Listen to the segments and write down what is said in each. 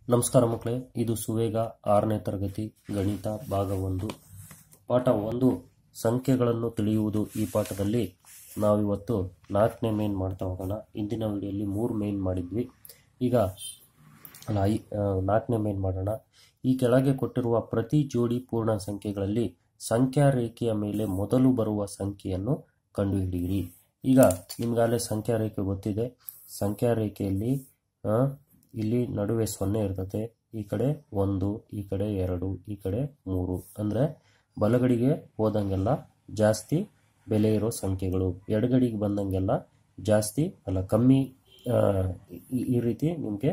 ನಮಸ್ಕಾರ ಮಕ್ಕಳೇ ಇದು ಸುವೇಗ ಆರನೇ ತರಗತಿ ಗಣಿತ ಭಾಗ ಒಂದು ಪಾಠ ಒಂದು ಸಂಖ್ಯೆಗಳನ್ನು ತಿಳಿಯುವುದು ಈ ಪಾಠದಲ್ಲಿ ನಾವಿವತ್ತು ನಾಲ್ಕನೇ ಮೇನ್ ಮಾಡ್ತಾ ಹೋಗೋಣ ಇಂದಿನ ವಿಡಿಯೋಲಿ ಮೂರು ಮೇನ್ ಮಾಡಿದ್ವಿ ಈಗ ಅಲ್ಲ ಐ ಆ, ನಾಲ್ಕನೇ ಮೇನ್ ಮಾಡೋಣ ಈ ಕೆಳಗೆ ಕೊಟ್ಟಿರುವ ಪ್ರತಿ ಜೋಡಿ ಪೂರ್ಣ ಸಂಖ್ಯೆಗಳಲ್ಲಿ ಸಂಖ್ಯಾ ರೇಖೆಯ ಮೇಲೆ ಮೊದಲು ಬರುವ ಸಂಖ್ಯೆಯನ್ನು ಕಂಡುಹಿಡಿಯಿರಿ ಈಗ ನಿಮ್ಗಾಗಲೇ ಸಂಖ್ಯಾ ರೇಖೆ ಗೊತ್ತಿದೆ ಸಂಖ್ಯಾ ರೇಖೆಯಲ್ಲಿ ಆ, ಇಲ್ಲಿ ನಡುವೆ ಸೊನ್ನೆ ಇರ್ತದೆ ಈ ಕಡೆ ಒಂದು ಈ ಕಡೆ ಎರಡು ಈ ಕಡೆ ಮೂರು ಅಂದರೆ ಬಲಗಡೆಗೆ ಹೋದಂಗೆಲ್ಲ ಜಾಸ್ತಿ ಬೆಲೆ ಇರೋ ಸಂಖ್ಯೆಗಳು ಎಡಗಡೆಗೆ ಬಂದಂಗೆಲ್ಲ ಜಾಸ್ತಿ ಅಲ್ಲ ಕಮ್ಮಿ ಆ, ಈ- ಈ ರೀತಿ ನಿಮಗೆ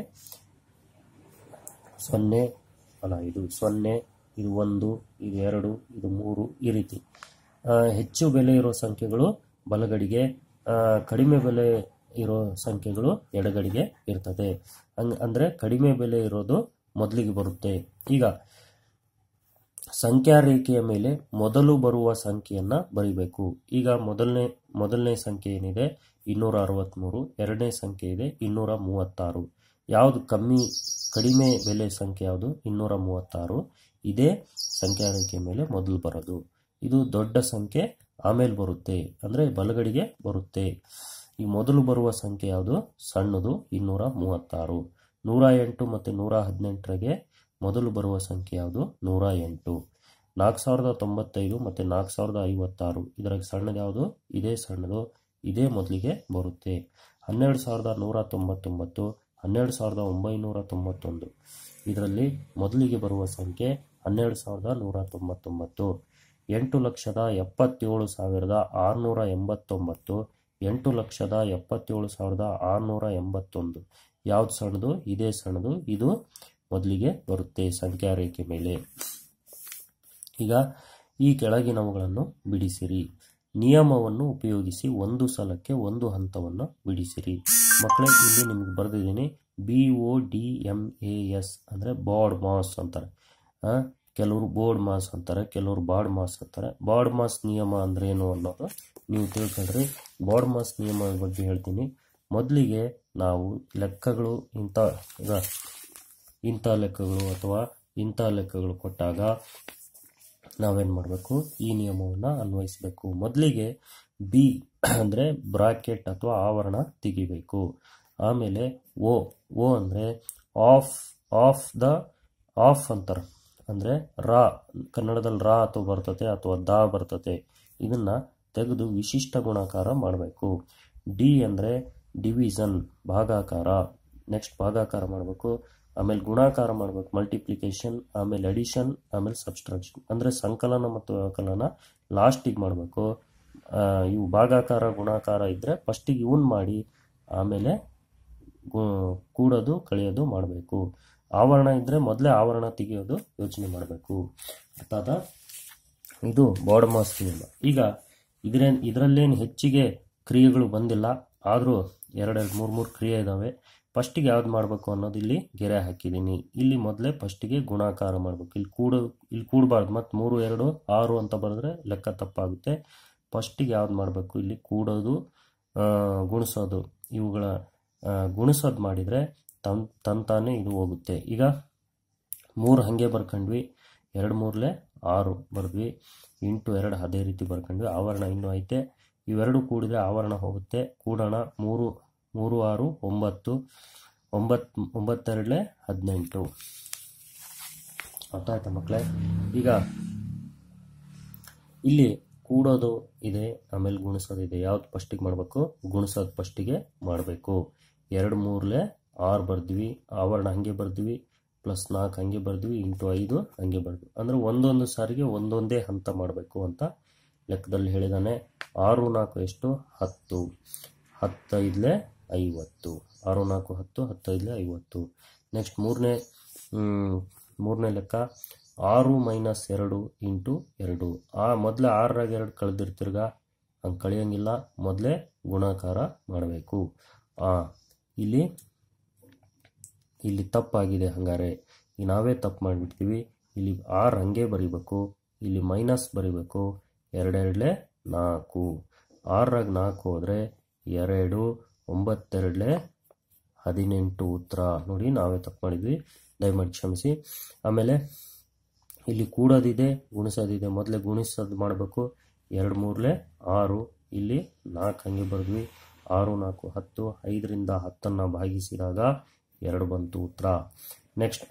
ಸೊನ್ನೆ ಅಲ್ಲ ಇದು ಸೊನ್ನೆ ಇದು ಒಂದು ಇದು ಎರಡು ಇದು ಮೂರು ಈ ರೀತಿ ಆ, ಹೆಚ್ಚು ಬೆಲೆ ಇರೋ ಸಂಖ್ಯೆಗಳು ಬಲಗಡೆಗೆ ಆ, ಕಡಿಮೆ ಬೆಲೆ ಇರೋ ಸಂಖ್ಯೆಗಳು ಎಡಗಡೆಗೆ ಇರ್ತದೆ ಹಂಗ್ ಅಂದರೆ ಕಡಿಮೆ ಬೆಲೆ ಇರೋದು ಮೊದಲಿಗೆ ಬರುತ್ತೆ ಈಗ ಸಂಖ್ಯಾ ರೇಖೆಯ ಮೇಲೆ ಮೊದಲು ಬರುವ ಸಂಖ್ಯೆಯನ್ನ ಬರಿಬೇಕು ಈಗ ಮೊದಲನೇ ಮೊದಲನೇ ಸಂಖ್ಯೆ ಏನಿದೆ ಇನ್ನೂರ ಅರವತ್ತ್ಮೂರು ಎರಡನೇ ಸಂಖ್ಯೆ ಇದೆ ಇನ್ನೂರ ಮೂವತ್ತಾರು ಯಾವುದು ಕಮ್ಮಿ ಕಡಿಮೆ ಬೆಲೆ ಸಂಖ್ಯೆ ಯಾವುದು ಇನ್ನೂರ ಮೂವತ್ತಾರು ಇದೇ ಸಂಖ್ಯಾ ರೇಖೆಯ ಮೇಲೆ ಮೊದಲು ಬರೋದು ಇದು ದೊಡ್ಡ ಸಂಖ್ಯೆ ಆಮೇಲೆ ಬರುತ್ತೆ ಅಂದರೆ ಬಲಗಡೆಗೆ ಬರುತ್ತೆ ಈ ಮೊದಲು ಬರುವ ಸಂಖ್ಯೆ ಯಾವುದು ಸಣ್ಣದು ಇನ್ನೂರ ಮೂವತ್ತಾರು ನೂರ ಎಂಟು ಮತ್ತು ನೂರ ಹದಿನೆಂಟರಿಗೆ ಮೊದಲು ಬರುವ ಸಂಖ್ಯೆ ಯಾವುದು ನೂರ ಎಂಟು ನಾಲ್ಕು ಸಾವಿರದ ತೊಂಬತ್ತೈದು ಮತ್ತು ನಾಲ್ಕು ಸಾವಿರದ ಐವತ್ತಾರು ಇದರಾಗ ಸಣ್ಣದು ಯಾವುದು ಇದೇ ಸಣ್ಣದು ಇದೇ ಮೊದಲಿಗೆ ಬರುತ್ತೆ ಹನ್ನೆರಡು ಸಾವಿರದ ನೂರ ತೊಂಬತ್ತೊಂಬತ್ತು ಹನ್ನೆರಡು ಸಾವಿರದ ಒಂಬೈನೂರ ತೊಂಬತ್ತೊಂದು ಇದರಲ್ಲಿ ಮೊದಲಿಗೆ ಬರುವ ಸಂಖ್ಯೆ ಹನ್ನೆರಡು ಸಾವಿರದ ನೂರ ತೊಂಬತ್ತೊಂಬತ್ತು ಎಂಟು ಲಕ್ಷದ ಎಪ್ಪತ್ತೇಳು ಸಾವಿರದ ಆರುನೂರ ಎಂಬತ್ತೊಂಬತ್ತು ಎಂಟು ಲಕ್ಷದ ಎಪ್ಪತ್ತೇಳು ಸಾವಿರದ ಆರುನೂರ ಎಂಬತ್ತೊಂದು ಯಾವ್ದು ಸಣ್ಣದು ಇದೇ ಸಣ್ಣದು ಇದು ಮೊದಲಿಗೆ ಬರುತ್ತೆ ಸಂಖ್ಯಾ ರೇಖೆ ಮೇಲೆ ಈಗ ಈ ಕೆಳಗಿನವುಗಳನ್ನು ಬಿಡಿಸಿರಿ ನಿಯಮವನ್ನು ಉಪಯೋಗಿಸಿ ಒಂದು ಸಲಕ್ಕೆ ಒಂದು ಹಂತವನ್ನು ಬಿಡಿಸಿರಿ ಮಕ್ಕಳೇ ಇಲ್ಲಿ ನಿಮ್ಗೆ ಬರೆದಿದ್ದೀನಿ B O D M A S ಅಂದರೆ ಬಾಡ್ ಮಾಸ್ ಅಂತಾರೆ ಆ, ಕೆಲವರು ಬೋರ್ಡ್ ಮಾಸ್ ಅಂತಾರೆ ಕೆಲವರು ಬಾಡ್ ಮಾಸ್ ಅಂತಾರೆ ಬಾಡ್ ಮಾಸ್ ನಿಯಮ ಅಂದ್ರೆ ಏನು ಅನ್ನೋದು ನೀವು ತಿಳ್ಕೊಂಡ್ರಿ ಬಾಡ್ ಮಾಸ್ ನಿಯಮ ಬಗ್ಗೆ ಹೇಳ್ತೀನಿ ಮೊದಲಿಗೆ ನಾವು ಲೆಕ್ಕಗಳು ಇಂಥ ಈಗ ಇಂಥ ಲೆಕ್ಕಗಳು ಅಥವಾ ಇಂಥ ಲೆಕ್ಕಗಳು ಕೊಟ್ಟಾಗ ನಾವೇನು ಮಾಡಬೇಕು ಈ ನಿಯಮವನ್ನು ಅನ್ವಯಿಸಬೇಕು ಮೊದಲಿಗೆ ಬಿ ಅಂದರೆ ಬ್ರಾಕೆಟ್ ಅಥವಾ ಆವರಣ ತೆಗಿಬೇಕು ಆಮೇಲೆ ಓ ಓ ಅಂದರೆ ಆಫ್ ಆಫ್ ದ ಆಫ್ ಅಂತಾರೆ ಅಂದರೆ ರಾ ಕನ್ನಡದಲ್ಲಿ ರಾ ಅಥವಾ ಬರ್ತತೆ ಅಥವಾ ದಾ ಬರ್ತತೆ ಇದನ್ನ ತೆಗೆದು ವಿಶಿಷ್ಟ ಗುಣಾಕಾರ ಮಾಡಬೇಕು ಡಿ ಅಂದರೆ ಡಿವಿಷನ್ ಭಾಗಾಕಾರ ನೆಕ್ಸ್ಟ್ ಭಾಗಾಕಾರ ಮಾಡಬೇಕು ಆಮೇಲೆ ಗುಣಾಕಾರ ಮಾಡಬೇಕು ಮಲ್ಟಿಪ್ಲಿಕೇಶನ್ ಆಮೇಲೆ ಅಡಿಷನ್ ಆಮೇಲೆ ಸಬ್ಸ್ಟ್ರಾಕ್ಷನ್ ಅಂದರೆ ಸಂಕಲನ ಮತ್ತು ವ್ಯವಕಲನ ಲಾಸ್ಟಿಗೆ ಮಾಡಬೇಕು ಇವು ಭಾಗಾಕಾರ ಗುಣಾಕಾರ ಇದ್ದರೆ ಫಸ್ಟಿಗೆ ಇವನ್ ಮಾಡಿ ಆಮೇಲೆ ಗು- ಕೂಡೋದು ಕಳೆಯೋದು ಮಾಡಬೇಕು ಆವರಣ ಇದ್ದರೆ ಮೊದಲೇ ಆವರಣ ತೆಗೆಯೋದು ಯೋಚನೆ ಮಾಡಬೇಕು ಅರ್ಥಾದ ಇದು ಬಾಡ್ ಮಾಸ್ ನಿಯಮ ಈಗ ಇದ್ರೇನು ಇದರಲ್ಲೇನು ಹೆಚ್ಚಿಗೆ ಕ್ರಿಯೆಗಳು ಬಂದಿಲ್ಲ ಆದರೂ ಎರಡೆರಡು ಮೂರು ಮೂರು ಕ್ರಿಯೆ ಇದ್ದಾವೆ ಫಸ್ಟಿಗೆ ಯಾವ್ದು ಮಾಡಬೇಕು ಅನ್ನೋದು ಇಲ್ಲಿ ಗೆರೆ ಹಾಕಿದ್ದೀನಿ ಇಲ್ಲಿ ಮೊದಲೇ ಫಸ್ಟಿಗೆ ಗುಣಾಕಾರ ಮಾಡಬೇಕು ಇಲ್ಲಿ ಕೂಡು ಇಲ್ಲಿ ಕೂಡಬಾರ್ದು ಮತ್ತು ಮೂರು ಎರಡು ಆರು ಅಂತ ಬರೆದ್ರೆ ಲೆಕ್ಕ ತಪ್ಪಾಗುತ್ತೆ ಫಸ್ಟಿಗೆ ಯಾವ್ದು ಮಾಡಬೇಕು ಇಲ್ಲಿ ಕೂಡೋದು ಆ, ಗುಣಿಸೋದು ಇವುಗಳ ಆ, ಗುಣಿಸೋದು ಮಾಡಿದರೆ ತನ್ ತಂತಾನೆ ಇದು ಹೋಗುತ್ತೆ ಈಗ ಮೂರು ಹಾಗೆ ಬರ್ಕೊಂಡ್ವಿ ಎರಡು ಮೂರಲೆ ಆರು ಬರೆದ್ವಿ ಇಂಟು ಎರಡು ಅದೇ ರೀತಿ ಬರ್ಕೊಂಡ್ವಿ ಆವರಣ ಇನ್ನೂ ಐತೆ ಇವೆರಡು ಕೂಡಿದ್ರೆ ಆವರಣ ಹೋಗುತ್ತೆ ಕೂಡೋಣ ಮೂರು ಮೂರು ಆರು ಒಂಬತ್ತು ಒಂಬತ್ತು ಒಂಬತ್ತೆರಡಲೆ ಹದಿನೆಂಟು ಅರ್ಥ ಆಯ್ತಾ ಮಕ್ಕಳೇ ಈಗ ಇಲ್ಲಿ ಕೂಡೋದು ಇದೆ ಆಮೇಲೆ ಗುಣಿಸೋದು ಇದೆ ಯಾವ್ದು ಫಸ್ಟಿಗೆ ಮಾಡಬೇಕು ಗುಣಿಸೋದು ಫಸ್ಟಿಗೆ ಮಾಡಬೇಕು ಎರಡು ಮೂರಲೆ ಆರು ಬರ್ದ್ವಿ ಆವರಣ ಹಂಗೆ ಬರ್ದ್ವಿ ಪ್ಲಸ್ ನಾಲ್ಕು ಹಂಗೆ ಬರ್ದ್ವಿ ಇಂಟು ಐದು ಹಂಗೆ ಬರ್ದ್ವಿ ಅಂದರೆ ಒಂದೊಂದು ಸಾರಿಗೆ ಒಂದೊಂದೇ ಹಂತ ಮಾಡಬೇಕು ಅಂತ ಲೆಕ್ಕದಲ್ಲಿ ಹೇಳಿದಾನೆ ಆರು ನಾಲ್ಕು ಎಷ್ಟು ಹತ್ತು ಹತ್ತೈದಲೆ ಐವತ್ತು ಆರು ನಾಲ್ಕು ಹತ್ತು ಹತ್ತೈದಲೆ ಐವತ್ತು ನೆಕ್ಸ್ಟ್ ಮೂರನೇ ಮೂರನೇ ಲೆಕ್ಕ ಆರು ಮೈನಸ್ ಎರಡು ಇಂಟು ಎರಡು ಆ ಮೊದಲೇ ಆರರಾಗ ಎರಡು ಕಳೆದಿರ್ತಿರ್ಗ ಹಂಗೆ ಕಳೆಯೋಂಗಿಲ್ಲ ಮೊದಲೇ ಗುಣಾಕಾರ ಮಾಡಬೇಕು ಆ ಇಲ್ಲಿ ಇಲ್ಲಿ ತಪ್ಪಾಗಿದೆ ಹಂಗಾರೆ ಈಗ ನಾವೇ ತಪ್ಪು ಮಾಡಿಬಿಡ್ತೀವಿ ಇಲ್ಲಿ ಆರು ಹಂಗೆ ಬರಿಬೇಕು ಇಲ್ಲಿ ಮೈನಸ್ ಬರಿಬೇಕು ಎರಡೆರಡಲೆ ನಾಲ್ಕು ಆರರಾಗ ನಾಲ್ಕು ಹೋದರೆ ಎರಡು ಒಂಬತ್ತೆರಡಲೆ ಹದಿನೆಂಟು ಉತ್ತರ ನೋಡಿ ನಾವೇ ತಪ್ಪು ಮಾಡಿದ್ವಿ ದಯಮಾಡಿ ಕ್ಷಮಿಸಿ ಆಮೇಲೆ ಇಲ್ಲಿ ಕೂಡೋದಿದೆ ಗುಣಿಸೋದಿದೆ ಮೊದಲೇ ಗುಣಿಸೋದು ಮಾಡಬೇಕು ಎರಡು ಮೂರಲೆ ಆರು ಇಲ್ಲಿ ನಾಲ್ಕು ಹಂಗೆ ಬರೆದ್ವಿ ಆರು ನಾಲ್ಕು ಹತ್ತು ಐದರಿಂದ ಹತ್ತನ್ನು ಭಾಗಿಸಿದಾಗ ಎರಡು ಬಂತು ಉತ್ತರ ನೆಕ್ಸ್ಟ್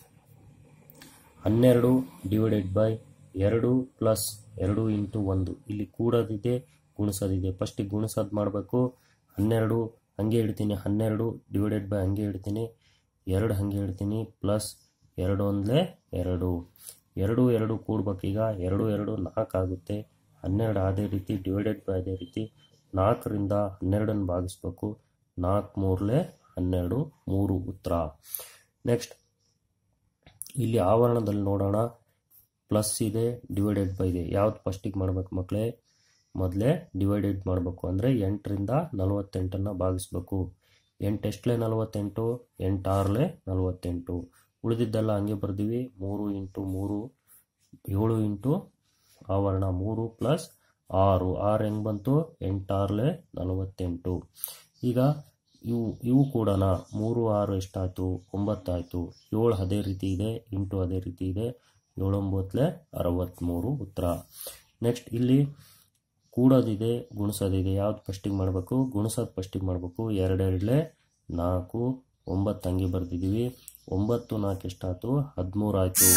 ಹನ್ನೆರಡು ಡಿವೈಡೆಡ್ ಬೈ ಎರಡು ಪ್ಲಸ್ ಎರಡು ಇಂಟು ಒಂದು ಇಲ್ಲಿ ಕೂಡೋದಿದೆ ಗುಣಿಸೋದಿದೆ ಫಸ್ಟಿಗೆ ಗುಣಿಸೋದು ಮಾಡಬೇಕು ಹನ್ನೆರಡು ಹಂಗೆ ಇಡ್ತೀನಿ ಹನ್ನೆರಡು ಡಿವೈಡೆಡ್ ಬೈ ಹಂಗೆ ಇಡ್ತೀನಿ ಎರಡು ಹಂಗೆ ಇಡ್ತೀನಿ ಪ್ಲಸ್ ಎರಡು ಒಂದಲೇ ಎರಡು ಎರಡು ಎರಡು ಕೂಡ್ಬೇಕೀಗ ಎರಡು ಎರಡು ನಾಲ್ಕು ಆಗುತ್ತೆ ಹನ್ನೆರಡು ಅದೇ ರೀತಿ ಡಿವೈಡೆಡ್ ಬೈ ಅದೇ ರೀತಿ ನಾಲ್ಕರಿಂದ ಹನ್ನೆರಡನ್ನು ಭಾಗಿಸ್ಬೇಕು ನಾಲ್ಕು ಮೂರಲೆ ಹನ್ನೆರಡು ಮೂರು ಉತ್ತರ ನೆಕ್ಸ್ಟ್ ಇಲ್ಲಿ ಆವರಣದಲ್ಲಿ ನೋಡೋಣ ಪ್ಲಸ್ ಇದೆ ಡಿವೈಡೆಡ್ ಬೈ ಇದೆ ಯಾವ್ದು ಫಸ್ಟಿಗೆ ಮಾಡ್ಬೇಕು ಮಕ್ಕಳೇ ಮೊದಲೇ ಡಿವೈಡೆಡ್ ಮಾಡಬೇಕು ಅಂದರೆ ಎಂಟರಿಂದ ನಲವತ್ತೆಂಟನ್ನು ಭಾಗಿಸ್ಬೇಕು ಎಂಟು ಎಷ್ಟಲೇ ನಲವತ್ತೆಂಟು ಎಂಟಾರಲೆ ನಲವತ್ತೆಂಟು ಉಳಿದಿದ್ದೆಲ್ಲ ಹಂಗೆ ಬರ್ದೀವಿ ಮೂರು ಇಂಟು ಮೂರು ಏಳು ಇಂಟು ಆವರಣ ಮೂರು ಪ್ಲಸ್ ಆರು ಆರು ಹೆಂಗೆ ಬಂತು ಎಂಟಾರಲೆ ನಲವತ್ತೆಂಟು ಈಗ ಇವು ಇವು ಕೂಡ ಮೂರು ಆರು ಎಷ್ಟಾಯಿತು ಒಂಬತ್ತಾಯಿತು ಏಳು ಅದೇ ರೀತಿ ಇದೆ ಇಂಟು ಅದೇ ರೀತಿ ಇದೆ ಏಳೊಂಬತ್ತಲೆ ಅರವತ್ತ್ಮೂರು ಉತ್ತರ ನೆಕ್ಸ್ಟ್ ಇಲ್ಲಿ ಕೂಡೋದಿದೆ ಗುಣಿಸೋದಿದೆ ಯಾವ್ದು ಫಸ್ಟಿಗೆ ಮಾಡಬೇಕು ಗುಣಿಸೋದು ಫಸ್ಟಿಗೆ ಮಾಡಬೇಕು ಎರಡೆರಡಲೆ ನಾಲ್ಕು ಒಂಬತ್ತು ಹಂಗೆ ಬರ್ತಿದ್ದೀವಿ ಒಂಬತ್ತು ನಾಲ್ಕು ಎಷ್ಟಾಯ್ತು ಹದಿಮೂರು ಆಯಿತು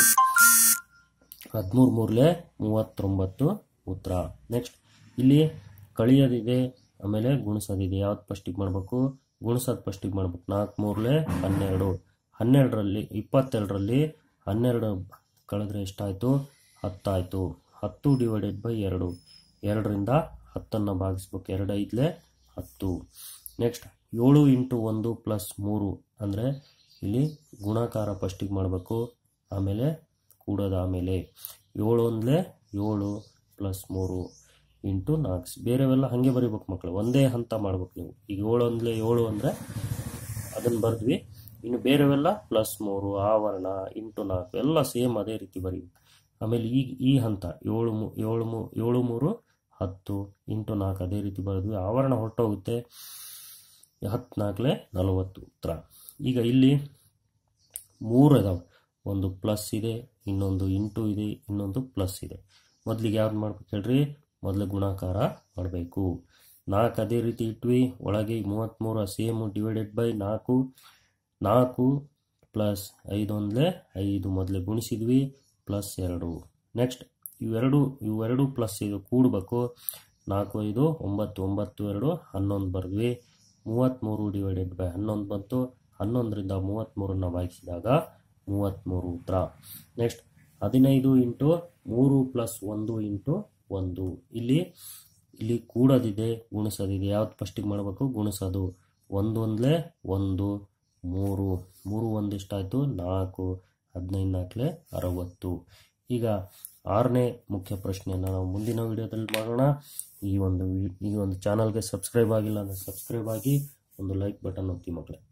ಹದಿಮೂರು ಮೂರಲೆ ಮೂವತ್ತೊಂಬತ್ತು ಉತ್ತರ ನೆಕ್ಸ್ಟ್ ಇಲ್ಲಿ ಕಳಿಯೋದಿದೆ ಆಮೇಲೆ ಗುಣಿಸೋದಿದೆ ಯಾವ್ದು ಫಸ್ಟಿಗೆ ಮಾಡಬೇಕು ಗುಣಿಸೋದು ಫಸ್ಟಿಗೆ ಮಾಡ್ಬೇಕು ನಾಲ್ಕು ಮೂರಲೆ ಹನ್ನೆರಡು ಹನ್ನೆರಡರಲ್ಲಿ ಇಪ್ಪತ್ತೆರಡರಲ್ಲಿ ಹನ್ನೆರಡು ಕಳೆದ್ರೆ ಎಷ್ಟಾಯಿತು ಹತ್ತಾಯಿತು ಹತ್ತು ಡಿವೈಡೆಡ್ ಬೈ ಎರಡು ಎರಡರಿಂದ ಹತ್ತನ್ನು ಭಾಗಿಸ್ಬೇಕು ಎರಡು ಐದಲೆ ಹತ್ತು ನೆಕ್ಸ್ಟ್ ಏಳು ಇಂಟು ಒಂದು ಪ್ಲಸ್ ಮೂರು ಅಂದರೆ ಇಲ್ಲಿ ಗುಣಾಕಾರ ಫಸ್ಟಿಗೆ ಮಾಡಬೇಕು ಆಮೇಲೆ ಕೂಡೋದು ಆಮೇಲೆ ಏಳು ಒಂದಲೇ ಏಳು ಪ್ಲಸ್ ಮೂರು ಇಂಟು ನಾಲ್ಕು ಬೇರೆವೆಲ್ಲ ಹಾಗೆ ಬರೀಬೇಕು ಮಕ್ಕಳು ಒಂದೇ ಹಂತ ಮಾಡ್ಬೇಕು ನೀವು ಈಗ ಏಳು ಒಂದಲೇ ಏಳು ಅಂದರೆ ಅದನ್ನು ಬರೆದ್ವಿ ಇನ್ನು ಬೇರೆವೆಲ್ಲ ಪ್ಲಸ್ ಮೂರು ಆವರಣ ಇಂಟು ನಾಲ್ಕು ಎಲ್ಲ ಸೇಮ್ ಅದೇ ರೀತಿ ಬರೀಬೇಕು ಆಮೇಲೆ ಈಗ ಈ ಹಂತ ಏಳು ಮೂ ಏಳು ಮೂ ಏಳು ಮೂರು ಹತ್ತು ಇಂಟು ನಾಲ್ಕು ಅದೇ ರೀತಿ ಬರೆದ್ವಿ ಆವರಣ ಹೊರಟೋಗುತ್ತೆ ಹತ್ತು ನಾಲ್ಕಲೆ ನಲವತ್ತು ಉತ್ತರ ಈಗ ಇಲ್ಲಿ ಮೂರು ಇದಾವೆ ಒಂದು ಪ್ಲಸ್ ಇದೆ ಇನ್ನೊಂದು ಇಂಟು ಇದೆ ಇನ್ನೊಂದು ಪ್ಲಸ್ ಇದೆ ಮೊದಲಿಗೆ ಯಾವ್ದು ಮಾಡ್ಬೇಕು ಹೇಳ್ರಿ ಮೊದಲು ಗುಣಾಕಾರ ಮಾಡಬೇಕು ನಾಲ್ಕು ಅದೇ ರೀತಿ ಇಟ್ವಿ ಒಳಗೆ ಮೂವತ್ತ್ಮೂರು ಸೇಮು ಡಿವೈಡೆಡ್ ಬೈ ನಾಲ್ಕು ನಾಲ್ಕು ಪ್ಲಸ್ ಐದೊಂದಲೇ ಐದು ಮೊದಲೇ ಗುಣಿಸಿದ್ವಿ ಪ್ಲಸ್ ಎರಡು ನೆಕ್ಸ್ಟ್ ಇವೆರಡು ಇವೆರಡು ಪ್ಲಸ್ ಇದು ಕೂಡಬೇಕು ನಾಲ್ಕು ಐದು ಒಂಬತ್ತು ಒಂಬತ್ತು ಎರಡು ಹನ್ನೊಂದು ಬರೆದ್ವಿ ಮೂವತ್ತ್ಮೂರು ಡಿವೈಡೆಡ್ ಬೈ ಹನ್ನೊಂದು ಬಂತು ಹನ್ನೊಂದರಿಂದ ಮೂವತ್ತ್ಮೂರನ್ನು ಭಾಗಿಸಿದಾಗ ಮೂವತ್ತ್ಮೂರು ಉತ್ತರ ನೆಕ್ಸ್ಟ್ ಹದಿನೈದು ಇಂಟು ಮೂರು ಪ್ಲಸ್ ಒಂದು ಇಂಟು ಒಂದು ಇಲ್ಲಿ ಇಲ್ಲಿ ಕೂಡೋದಿದೆ ಗುಣಿಸೋದಿದೆ ಯಾವ್ದು ಫಸ್ಟಿಗೆ ಮಾಡಬೇಕು ಗುಣಿಸೋದು ಒಂದು ಒಂದಲೇ ಒಂದು ಮೂರು ಮೂರು ಒಂದು ಎಷ್ಟಾಯಿತು ನಾಲ್ಕು ಹದಿನೈದು ನಾಲ್ಕಲೆ ಅರವತ್ತು ಈಗ ಆರನೇ ಮುಖ್ಯ ಪ್ರಶ್ನೆಯನ್ನು ನಾವು ಮುಂದಿನ ವಿಡಿಯೋದಲ್ಲಿ ಮಾಡೋಣ ಈ ಒಂದು ವಿ- ಈ ಒಂದು ಚಾನಲ್ಗೆ ಸಬ್ಸ್ಕ್ರೈಬ್ ಆಗಿಲ್ಲ ಅಂದರೆ ಸಬ್ಸ್ಕ್ರೈಬ್ ಆಗಿ ಒಂದು ಲೈಕ್ ಬಟನ್ ಒತ್ತಿ ಮಕ್ಕಳೇ